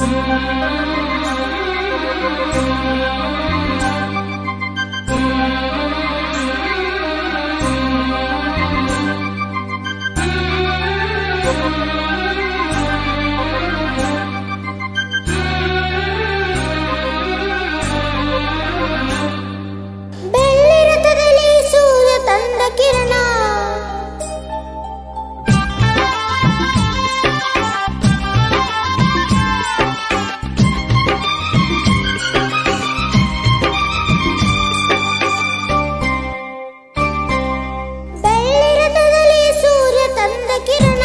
ಬೆಳ್ಳಿ ರಥದಲ್ಲಿ ಸೂರ್ಯ ತಂದ ಕಿರಣ ಬೆಳ್ಳಿ ರಥದಲ್ಲಿ ಸೂರ್ಯ ತಂದ ಕಿರಣ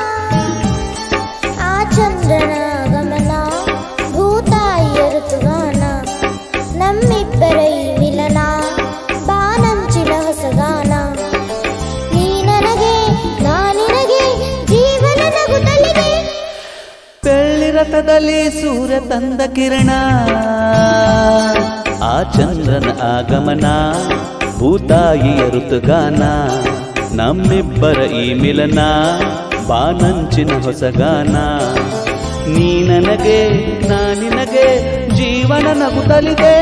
ಆ ಚಂದ್ರನ ಗಮನ ಭೂತಾಯಿಯ ಋತುಗಾನ ನಮ್ಮಿಬ್ಬರ ಈ ಮಿಲನ ಬಾನಂಚಿನ ಹೊಸಗಾನ ನೀ ನನಗೆ ನಾ ನಿನಗೆ ಜೀವನ ನಗುತ್ತಲಿದೆ ಬೆಳ್ಳಿ ರಥದಲ್ಲಿ ಸೂರ್ಯ ತಂದ ಕಿರಣ ಆ ಚಂದ್ರನ ಆಗಮನ ಭೂತಾಯಿಯ ಋತುಗಾನ ನಮ್ಮಿಬ್ಬರ ಈ ಮಿಲನ ಬಾನಂಚಿನ ಹೊಸಗಾನ ನೀ ನನಗೆ ನಾ ನಿನಗೆ ಜೀವನ ನಗುತ್ತಲಿದೆ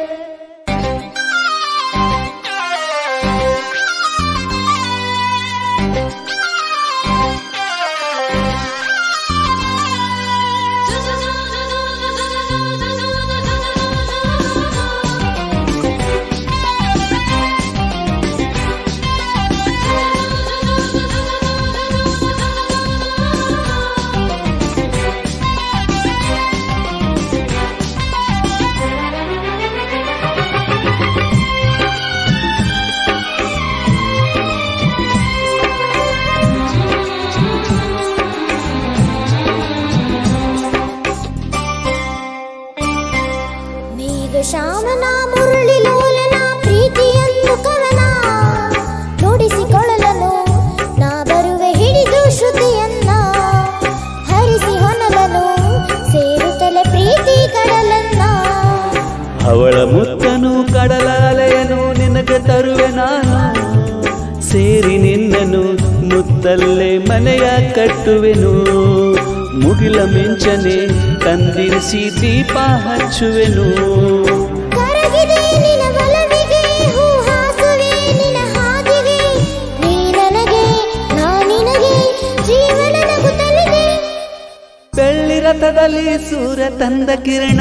ಮೇಘ ಶ್ಯಾಮನ ಮುರಳಿ ಲೋಲನ ಪ್ರೀತಿಯನ್ನು ಕವನ ನುಡಿಸಿಕೊಳ್ಳಲನು ನಾ ಬರುವೆ ಹಿಡಿದು ಶ್ರುತಿಯನ್ನ ಹರಿಸಿ ಹೊನಲನು ಸೇರುತ್ತಲೆ ಪ್ರೀತಿ ಕಡಲನ್ನ ಅವಳ ಮುತ್ತನು ಕಡಲಾಲೆಯನು ನಿನಗೆ ತರುವೆ ನಾನು ಸೇರಿ ನಿನ್ನನು ಮುತ್ತಲ್ಲೇ ಮನೆಯ ಕಟ್ಟುವೆನು ಮುಗಿಲ ಮಿಂಚನೆ ತಂದಿರಿಸಿ ದೀಪ ಹಚ್ಚುವೆನು ಕರಗಿದೆ ನಿನ ಬಲವಿಗೆ ಹೂ ಹಾಸುವೆ ನಿನ ಹಾದಿಗೆ ನೀ ನನಗೆ ನಾ ನಿನಗೆ ಜೀವನ ನಗುತ್ತಲಿದೆ ಬೆಳ್ಳಿ ರಥದಲ್ಲಿ ಸೂರ್ಯ ತಂದ ಕಿರಣ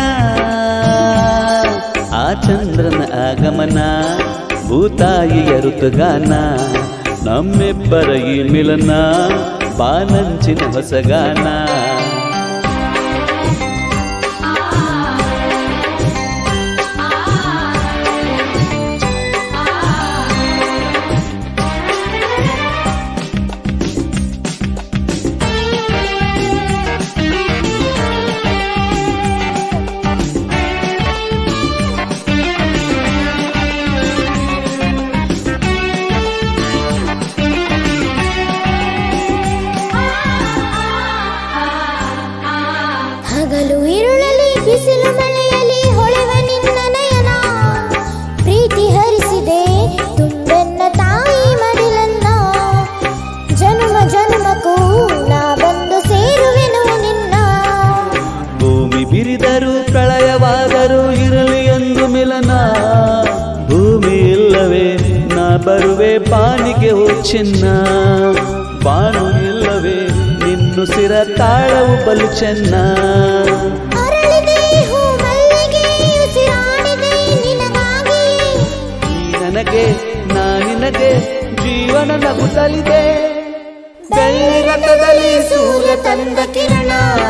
ಆ ಚಂದ್ರನ ಆಗಮನ ಭೂತಾಯಿಯ ಋತುಗಾನ ನಮ್ಮಿಬ್ಬರ ಈ ಮಿಲನ ಬಾನಂಚಿನ ಹೊಸಗಾನ ಹಗಲು ಇರುಳಲಿ ಬಿಸಿಲು ಮಳೆಯಲಿ ಹೊಳೆವ ನಿನ್ನ ನಯನ ಪ್ರೀತಿ ಹರಿಸಿದೆ ತುಂಬೆನ್ನ ತಾಯಿ ಮಡಿಲನ್ನ ಜನುಮ ಜನುಮಕ್ಕೂ ನಾ ಬಂದು ಸೇರುವೆನು ನಿನ್ನ ಭೂಮಿ ಬಿರಿದರು ಪ್ರಳಯವಾದರೂ ಇರಲಿ ಎಂದು ಮಿಲನ ಭೂಮಿ ಇಲ್ಲವೇ ನಾ ಬರುವೆ ಬಾನಿಗೆ ಓ ಚಿನ್ನ ಬಾನು ಇಲ್ಲವೇ ನಿನ್ನುಸಿರ ತಾಳವು ಬಲು ಚೆನ್ನ ಅರಳಿದೆ ಹೂ ಮಲ್ಲಿಗೆ ಉಸಿರಾಡಿದೆ ನಿನಗಾಗಿ ನೀ ನನಗೆ ನಾ ನಿನಗೆ ಜೀವನ ನಗುತ್ತಲಿದೆ ಬೆಳ್ಳಿ ರಥದಲ್ಲಿ ಸೂರ್ಯ ತಂದ ಕಿರಣ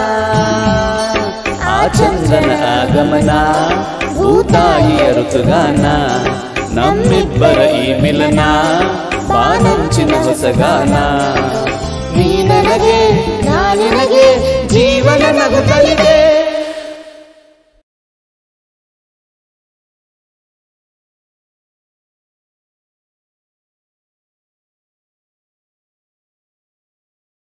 ಆ ಚಂದ್ರನ ಆಗಮನ ಭೂತಾಯಿಯ ಋತುಗಾನ ನಮ್ಮಿಬ್ಬರ ಈ ಮಿಲನ ಬಾನಂಚಿನ ಹೊಸಗಾನ ನೀ ನನಗೆ ನಾ ನಿನಗೆ ಜೀವನ ನಗುತ್ತಲಿದೆ